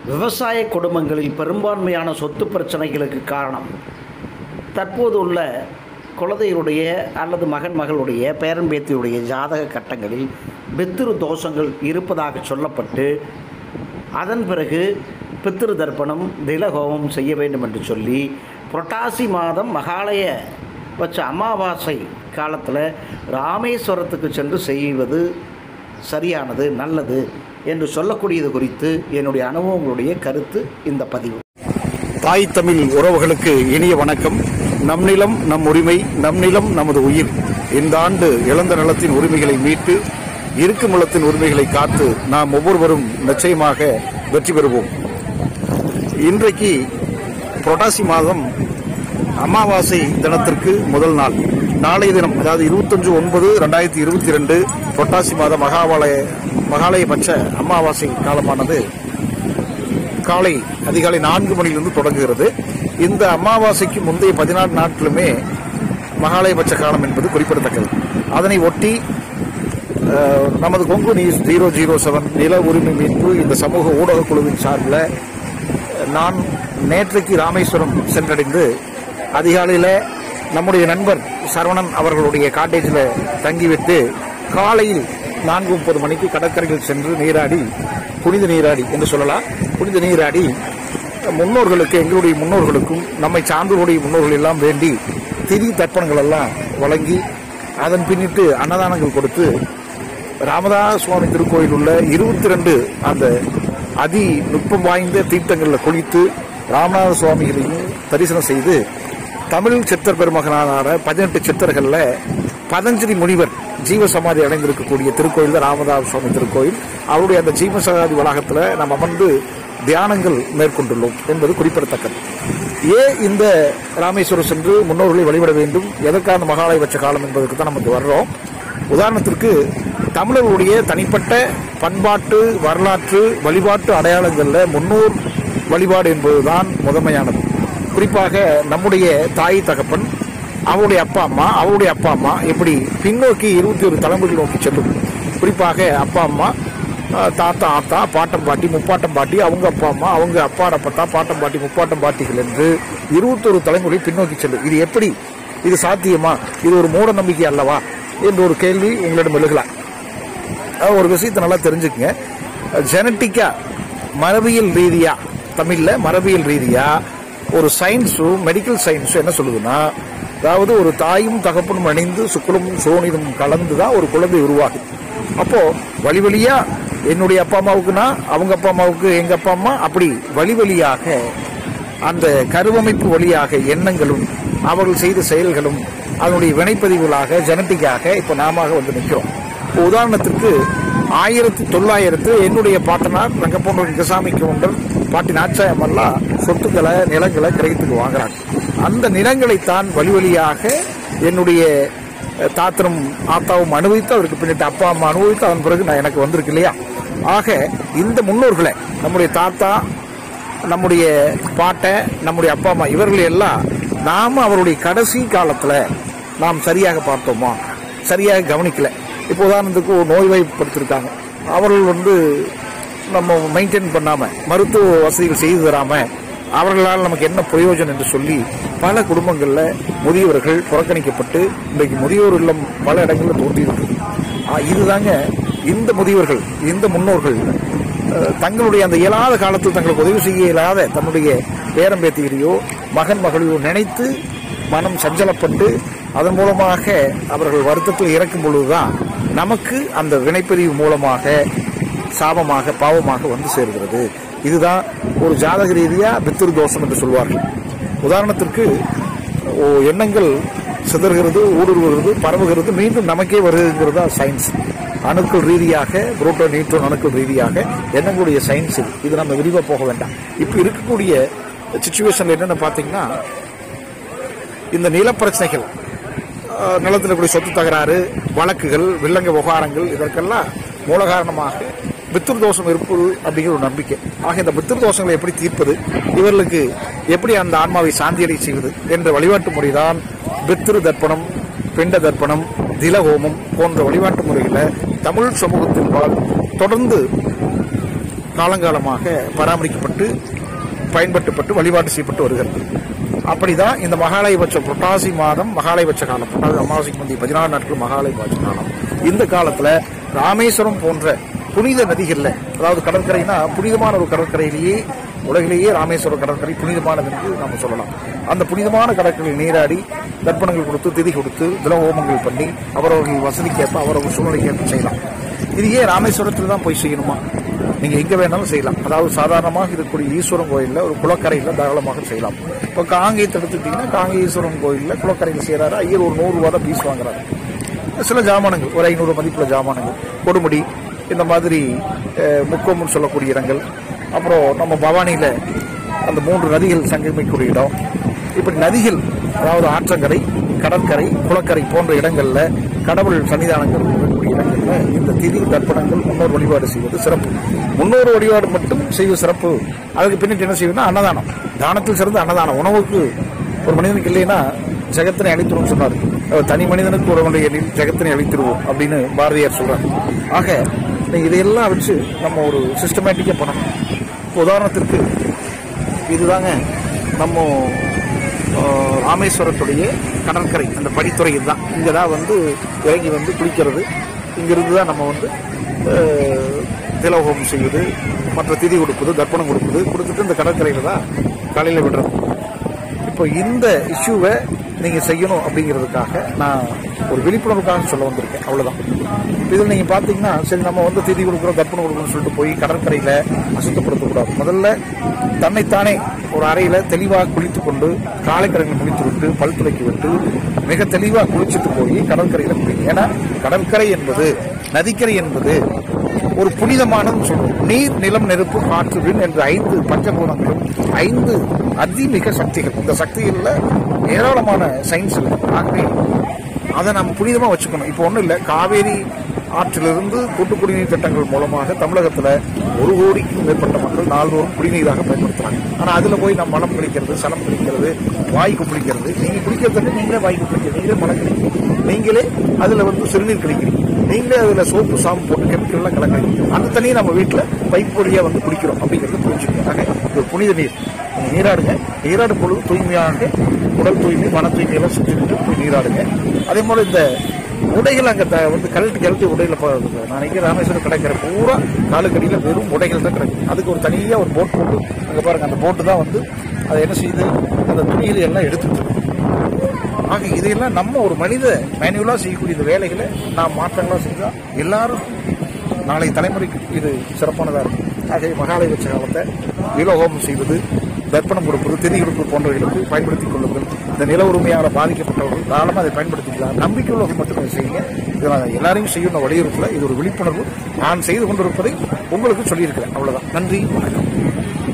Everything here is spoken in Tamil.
விவசாய குடும்பங்களில் பெரும்பான்மையான சொத்து பிரச்சனைகளுக்கு காரணம் தற்போது உள்ள குழந்தையுடைய அல்லது மகன் மகளுடைய பேரன்பேத்தியுடைய ஜாதக கட்டங்களில் பித்திரு தோஷங்கள் இருப்பதாக சொல்லப்பட்டு அதன் பிறகு பித்திரு தர்ப்பணம் திலகோமம் செய்ய வேண்டும் என்று சொல்லி புரட்டாசி மாதம் மகாலய வச்ச அமாவாசை காலத்தில் ராமேஸ்வரத்துக்கு சென்று செய்வது சரியானது நல்லது என்று சொல்லக்கூடியது குறித்து என்னுடைய அனுபவங்களுடைய கருத்து இந்த பதிவு தாய் தமிழ் உறவுகளுக்கு இனிய வணக்கம் நம் நிலம் நம் உரிமை நம் நிலம் நமது உயிர் இந்த ஆண்டு இழந்த நிலத்தின் உரிமைகளை மீட்டு இருக்கும் நிலத்தின் உரிமைகளை காத்து நாம் ஒவ்வொருவரும் நிச்சயமாக வெற்றி பெறுவோம் இன்றைக்கு புரட்டாசி மாதம் அமாவாசை தினத்திற்கு முதல் நாள் நாளைய தினம் அதாவது இருபத்தஞ்சு ஒன்பது ரெண்டாயிரத்தி இருபத்தி ரெண்டு புரட்டாசி மாத மகாலய மகாலயபட்ச அமாவாசை காலமானது காலை அதிகாலை நான்கு மணியிலிருந்து தொடங்குகிறது இந்த அமாவாசைக்கு முந்தைய பதினாறு நாட்களுமே மகாலயபட்ச காலம் என்பது குறிப்பிடத்தக்கது அதனை ஒட்டி அஹ், நமது Kongu news zero zero seven நில உரிமை மீட்பு இந்த சமூக ஊடக குழுவின் சார்பில் நான் நேற்றைக்கு ராமேஸ்வரம் சென்றடைந்து அதிகாலையில் நம்முடைய நண்பர் சரவணன் அவர்களுடைய காட்டேஜில் தங்கிவிட்டு காலையில் நான்கு முப்பது மணிக்கு கடற்கரையில் சென்று நீராடி புனித நீராடி என்று சொல்லலாம் புனித நீராடி முன்னோர்களுக்கு எங்களுடைய முன்னோர்களுக்கும் நம்மை சார்ந்தவருடைய முன்னோர்கள் எல்லாம் வேண்டி திதி தர்ப்பணங்கள் எல்லாம் வழங்கி அதன் பின்னிட்டு அன்னதானங்கள் கொடுத்து ராமதாஸ் சுவாமி திருக்கோயில் உள்ள இருபத்தி ரெண்டு அந்த அதி நுட்பம் வாய்ந்த தீர்த்தங்களில் குளித்து ராமநாத சுவாமிகளையும் தரிசனம் செய்து தமிழ் சித்தர் பெருமகனான பதினெட்டு சித்தர்களில் பதஞ்சலி முனிவர் ஜீவசமாதி அடைந்திருக்கக்கூடிய திருக்கோயில் தான் ராமதாஸ் சுவாமி திருக்கோயில் அவருடைய அந்த ஜீவசமாதி வளாகத்தில் நாம் அமர்ந்து தியானங்கள் மேற்கொண்டுள்ளோம் என்பது குறிப்பிடத்தக்கது ஏன் இந்த ராமேஸ்வரம் சென்று முன்னோர்களை வழிபட வேண்டும் எதற்கான மகாலய வச்ச காலம் என்பதற்கு தான் நமக்கு வர்றோம் உதாரணத்திற்கு தமிழர்களுடைய தனிப்பட்ட பண்பாட்டு வரலாற்று வழிபாட்டு அடையாளங்களில் முன்னோர் வழிபாடு என்பதுதான் முதன்மையானது குறிப்பாக நம்முடைய தாய் தகப்பன் அவருடைய அப்பா அம்மா அவருடைய அப்பா அம்மா இப்படி பின்னோக்கி இருபத்தி ஒரு தலைமுறைகள் நோக்கி செல்லும் குறிப்பாக அப்பா அம்மா அஹ், தாத்தா ஆத்தா பாட்டம் பாட்டி முப்பாட்டம் பாட்டி அவங்க அப்பா அம்மா அவங்க அப்பாட பத்தா பாட்டம் பாட்டி முப்பாட்டம் பாட்டிகள் என்று இருபத்தொரு தலைமுறை பின்னோக்கி செல்லும் இது எப்படி இது சாத்தியமா இது ஒரு மூட நம்பிக்கை அல்லவா என்ற ஒரு கேள்வி உங்களிடம் எழுகலாம் அஹ், ஒரு விஷயத்தை நல்லா தெரிஞ்சுக்கங்க ஜெனட்டிக்கா மரபியல் ரீதியா தமிழ்ல மரபியல் ரீதியா ஒரு சயின்ஸும் மெடிக்கல் சயின்ஸும் என்ன சொல்லுதுன்னா அதாவது ஒரு தாயும் தகப்பனும் இணைந்து சுக்குலமும் சோனிதமும் கலந்து தான் ஒரு குழந்தை உருவாகுது அப்போ வழி வழியா என்னுடைய அப்பா அம்மாவுக்குன்னா அவங்க அப்பா அம்மாவுக்கு எங்க அப்பா அம்மா அப்படி வழி வழியாக அந்த கருவமைப்பு வழியாக எண்ணங்களும் அவர்கள் செய்த செயல்களும் அதனுடைய வினைப்பதிவுகளாக ஜெனட்டிக்காக இப்போ நாம வந்து நிற்கிறோம் இப்போ உதாரணத்திற்கு ஆயிரத்தி தொள்ளாயிரத்து என்னுடைய பாட்டனார் ரங்கப்பொன்ற கிருசாமி கவுண்டர் பாட்டி நாச்சாயமெல்லாம் சொத்துக்களை நிலங்களை கிரகத்துக்கு வாங்குறாங்க அந்த நிலங்களைத்தான் வழி வழியாக என்னுடைய அஹ், தாத்தனும் ஆத்தாவும் அனுபவித்து அவருக்கு பின்னிட்டு அப்பா அம்மா அனுபவித்து அதன் பிறகு நான் எனக்கு வந்திருக்கு இல்லையா ஆக இந்த முன்னோர்களை நம்முடைய தாத்தா நம்முடைய பாட்டை நம்முடைய அப்பா அம்மா இவர்கள் எல்லாம் நாம அவருடைய கடைசி காலத்துல நாம் சரியாக பார்த்தோமா சரியாக கவனிக்கல இப்போ உதாரணத்துக்கு ஒரு நோய்வாய்ப்படுத்திருக்காங்க அவர்கள் வந்து நம்ம மெயின்டைன் பண்ணாம மருத்துவ வசதிகள் செய்து தராம அவர்களால் நமக்கு என்ன பிரயோஜனம் என்று சொல்லி பல குடும்பங்கள்ல முதியவர்கள் புறக்கணிக்கப்பட்டு இன்றைக்கு முதியோர் இல்லம் பல இடங்களில் தோன்றியிருக்கு ஆ, இதுதாங்க இந்த முதியவர்கள் இந்த முன்னோர்கள் அஹ், தங்களுடைய அந்த இயலாத காலத்தில் தங்களுக்கு உதவி செய்ய இயலாத தன்னுடைய பேரம்பேத்திகளையோ மகன் மகளையோ நினைத்து மனம் சஞ்சலப்பட்டு அதன் மூலமாக அவர்கள் வருத்தத்தில் இறக்கும் பொழுதுதான் நமக்கு அந்த வினைப்பிரிவு மூலமாக சாபமாக பாவமாக வந்து சேர்கிறது இதுதான் ஒரு ஜாதக ரீதியா பித்திரு தோஷம் என்று சொல்வார்கள் உதாரணத்திற்கு ஓ, எண்ணங்கள் சிதறுகிறது ஊடுருவுகிறது பரவுகிறது மீண்டும் நமக்கே வருகிறது தான் சயின்ஸ் அணுக்கள் ரீதியாக புரோட்டோ நியூட்ரான் அணுக்கள் ரீதியாக எண்ணங்களுடைய சயின்ஸ் இது இது நம்ம விரிவாக போக வேண்டாம் இப்போ இருக்கக்கூடிய சுச்சுவேஷன்ல என்னென்ன பார்த்தீங்கன்னா இந்த நிலப்பிரச்சனைகள் அஹ், நிலத்தில் கூடிய சொத்து தகராறு வழக்குகள் வில்லங்க விவகாரங்கள் இதற்கெல்லாம் மூல காரணமாக பித்திரு தோஷம் இருப்பது அப்படிங்கிற ஒரு நம்பிக்கை ஆக இந்த பித்திரு தோஷங்களை எப்படி தீர்ப்பது இவர்களுக்கு எப்படி அந்த ஆன்மாவை சாந்தியடை செய்வது என்ற வழிபாட்டு முறைதான் பித்திரு தர்ப்பணம் பிண்ட தர்ப்பணம் திலஹோமம் போன்ற வழிபாட்டு முறைகளை தமிழ் சமூகத்தின்பால் தொடர்ந்து காலங்காலமாக பராமரிக்கப்பட்டு பயன்படுத்தப்பட்டு வழிபாடு செய்யப்பட்டு வருகிறது அப்படிதான் இந்த மகாலயபட்ச புரட்டாசி மாதம் மகாலயபட்ச காலம் அதாவது அமாவாசைக்கு முந்தைய பதினாறு நாட்கள் மகாலயபட்ச காலம் இந்த காலத்துல ராமேஸ்வரம் போன்ற புனித நதிகள்ல அதாவது கடற்கரைனா புனிதமான ஒரு கடற்கரையிலேயே உலகிலேயே ராமேஸ்வரம் கடற்கரை புனிதமானது என்று நாம சொல்லலாம் அந்த புனிதமான கடற்கரையில் நீராடி தர்ப்பணங்கள் கொடுத்து திதி கொடுத்து திலஹோமங்கள் பண்ணி அவரவர்கள் வசதிக்கேற்ப அவரவர்கள் சூழ்நிலைக்கேற்ப செய்யலாம் இது ஏன் ராமேஸ்வரத்தில் தான் போய் செய்யணுமா நீங்க எங்க வேணாலும் செய்யலாம் அதாவது சாதாரணமாக இருக்கக்கூடிய ஈஸ்வரன் கோயில்ல ஒரு குளக்கரையில தாராளமாக செய்யலாம் இப்போ காங்கேயத்தை எடுத்துக்கிட்டீங்கன்னா காங்கேயீஸ்வரன் கோயில்ல குளக்கரையில் செய்யறாரு ஐயர் ஒரு நூறு ரூபா தான் பீஸ் வாங்குறாரு சில ஜாமானங்கள் ஒரு ஐநூறு மதிப்புள்ள ஜாமானங்கள் கொடுமுடி இந்த மாதிரி அஹ், முக்கோம்னு சொல்லக்கூடிய இடங்கள் அப்புறம் நம்ம பவானியில அந்த மூன்று நதிகள் சங்கமிக்கக்கூடிய இடம் இப்படி நதிகள் அதாவது ஆற்றங்கரை கடற்கரை குளக்கரை போன்ற இடங்கள்ல கடவுள் சன்னிதானங்கள் இருக்கக்கூடிய இடங்கள்ல இந்த திதி தர்ப்பணங்கள் முன்னோர் வழிபாடு செய்வது சிறப்பு முன்னோர் வழிபாடு மட்டும் செய்வது சிறப்பு அதுக்கு பின்னிட்டு என்ன செய்யணும்னா அன்னதானம் தானத்தில் சிறந்த அன்னதானம் உணவுக்கு ஒரு மனிதனுக்கு இல்லைன்னா ஜெகத்தினை அழித்துரும் சொன்னார் அஹ் தனி மனிதனுக்கு ஒருவனுடைய எண்ணில் ஜெகத்தினை அழித்திருவோம் அப்படின்னு பாரதியார் சொல்றார் ஆக நீங்க இதையெல்லாம் வச்சு நம்ம ஒரு சிஸ்டமேட்டிக்கா பண்ணணும் இப்போ உதாரணத்திற்கு இதுதாங்க நம்ம அஹ், ராமேஸ்வரத்துடைய கடற்கரை அந்த படித்துறை இதுதான் இங்கே தான் வந்து இறங்கி வந்து குளிக்கிறது இங்கிருந்து தான் நம்ம வந்து அஹ், திலோகம் செய்வது மற்ற திதி கொடுப்பது தர்ப்பணம் கொடுப்பது கொடுத்துட்டு இந்த கடற்கரையில் தான் காலையில் விடுறது இப்போ இந்த இஷ்யூவை நீங்கள் செய்யணும் அப்படிங்கிறதுக்காக நான் ஒரு விழிப்புணர்வுக்காக சொல்ல வந்திருக்கேன் அவ்வளோதான் இதில் நீங்கள் பார்த்தீங்கன்னா சரி நம்ம வந்து திதி கொடுக்குறோம் தர்ப்பணம் கொடுக்கணும்னு சொல்லிட்டு போய் கடற்கரையில் அசுத்தப்படுத்தக்கூடாது முதல்ல தன்னைத்தானே ஒரு அறையில் தெளிவாக குளித்து கொண்டு காலைக்கடனில் குளித்து விட்டு பல் துளைக்கி விட்டு மிக தெளிவாக குளிச்சுட்டு போய் கடற்கரையில் குளிங்க ஏன்னா கடற்கரை என்பது நதிக்கரை என்பது ஒரு புனிதமானது சொல்றோம் நீர் நிலம் நெருப்பு காற்று விண் என்ற ஐந்து பஞ்சபூதங்களும் ஐந்து அதிமிக சக்திகள் இந்த சக்திகள்ல ஏராளமான சயின்ஸ் இருக்கு ஆகவே அதை நம்ம புனிதமா வச்சுக்கணும் இப்போ ஒன்றும் இல்லை காவேரி ஆற்றிலிருந்து கூட்டு குடிநீர் திட்டங்கள் மூலமாக தமிழகத்துல ஒரு கோடிக்கும் மேற்பட்ட மக்கள் நாள்தோறும் குடிநீராக பயன்படுத்துறாங்க ஆனா அதுல போய் நம்ம மலம் கழிக்கிறது சலம் கழிக்கிறது வாய் குளிக்கிறது நீங்க குளிக்கிறதுக்கு நீங்களே வாய் குளிக்கிறது நீங்களே மலம் கழிக்கிறீங்க நீங்களே அதுல வந்து சிறுநீர் கழிக்கிறீங்க நீங்களே அதுல சோப்பு சாம்பு போட்டு கெமிக்கல் எல்லாம் கலக்குறீங்க அந்த தண்ணியை நம்ம வீட்டுல பைப் வழியா வந்து குடிக்கிறோம் அப்படிங்கிறது புரிஞ்சுக்கணும் ஆக இது ஒரு புனித நீர் நீங்க நீராடுங்க நீராடும் பொழுது தூய்மையாக உடல் தூய்மை மன தூய்மையெல்லாம் செஞ்சுக்கிட்டு போய் நீராடுங்க அதே போல இந்த உடைகள் அங்க த- வந்து கழட்டி கழட்டி உடையில போகிறது நான் இங்கே ராமேஸ்வரம் கிடைக்கிற பூரா காலுக்கடியில் வெறும் உடைகள் தான் கிடைக்கும் அதுக்கு ஒரு தனியா ஒரு போட் போட்டு அங்க பாருங்க அந்த போட்டு தான் வந்து அதை என்ன செய்யுது அந்த துணிகளை எல்லாம் எடுத்துட்டு இருக்கு. ஆக இதையெல்லாம் நம்ம ஒரு மனித மேனுவலா செய்யக்கூடிய இந்த வேலைகளை நாம் மாற்றங்களா செஞ்சா எல்லாரும் நாளை தலைமுறைக்கு இது சிறப்பானதா இருக்கும் ஆகவே மகாலய வச்ச காலத்தை விலோகோமம் செய்வது தர்ப்பணம் கொடுப்பது திதி கொடுப்பது போன்றவைகளுக்கு பயன்படுத்திக் கொள்ளுங்கள் இந்த நில உரிமையால் பாதிக்கப்பட்டவர்கள் தாராளமாக அதை பயன்படுத்திக்கலாம் நம்பிக்கை உள்ளவர்கள் மட்டும் இதை செய்யுங்க இதை நான் எல்லாரையும் செய்யணும் வலியுறுத்தல இது ஒரு விழிப்புணர்வு நான் செய்து கொண்டிருப்பதை உங்களுக்கு சொல்லியிருக்கிறேன் அவ்வளவுதான் நன்றி வணக்கம்